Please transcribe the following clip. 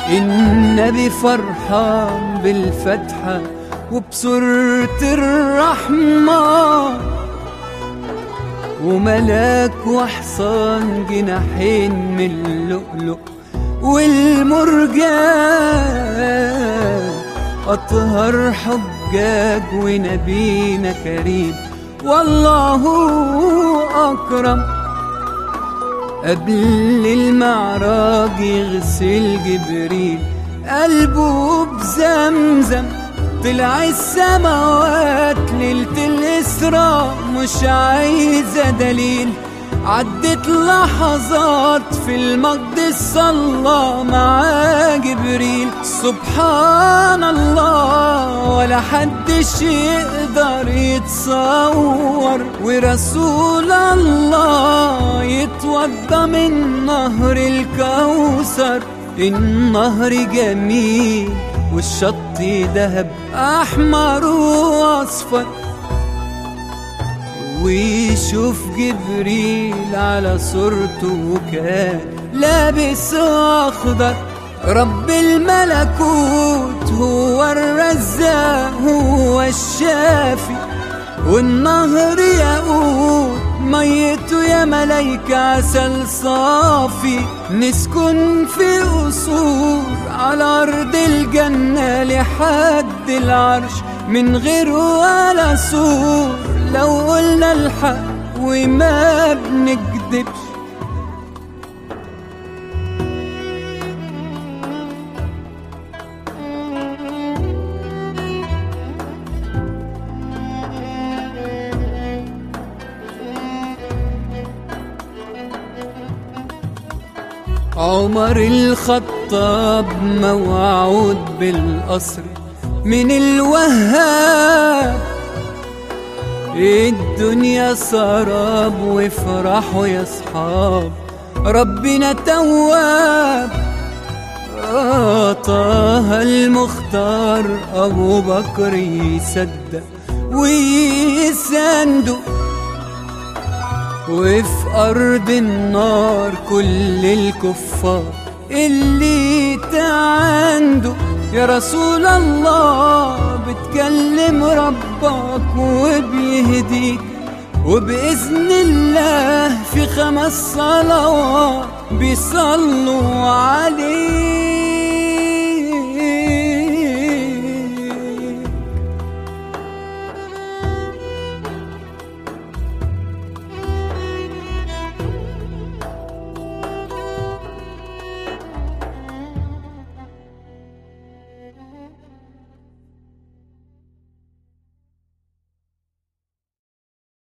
النبي فرحان بالفتحة وبسورة الرحمة وملاك وحصان جناحين من اللؤلؤ والمرجان أطهر حجاج ونبينا كريم والله أكرم قبل المعراج يغسل جبريل قلبه بزمزم طلع السماوات ليلة الإسراء مش عايزة دليل عدت لحظات في المقدس صلى مع جبريل سبحان الله ولا حدش يقدر يتصور ورسول الله يتوضى من نهر الكوثر النهر جميل والشط دهب احمر واصفر ويشوف جبريل على صورته كان لابس اخضر رب الملكوت هو الرزاق هو الشافي والنهر يقود ميته يا ملايكة عسل صافي نسكن في قصور على أرض الجنة لحد العرش من غير ولا سور لو قلنا الحق وما بنكدبش عمر الخطاب موعود بالقصر من الوهاب الدنيا سراب وافرحوا يا صحاب ربنا تواب آه طه المختار ابو بكر يصدق ويسندق وفي أرض النار كل الكفار اللي تعنده يا رسول الله بتكلم ربك وبيهديك وبإذن الله في خمس صلوات بيصلوا عليك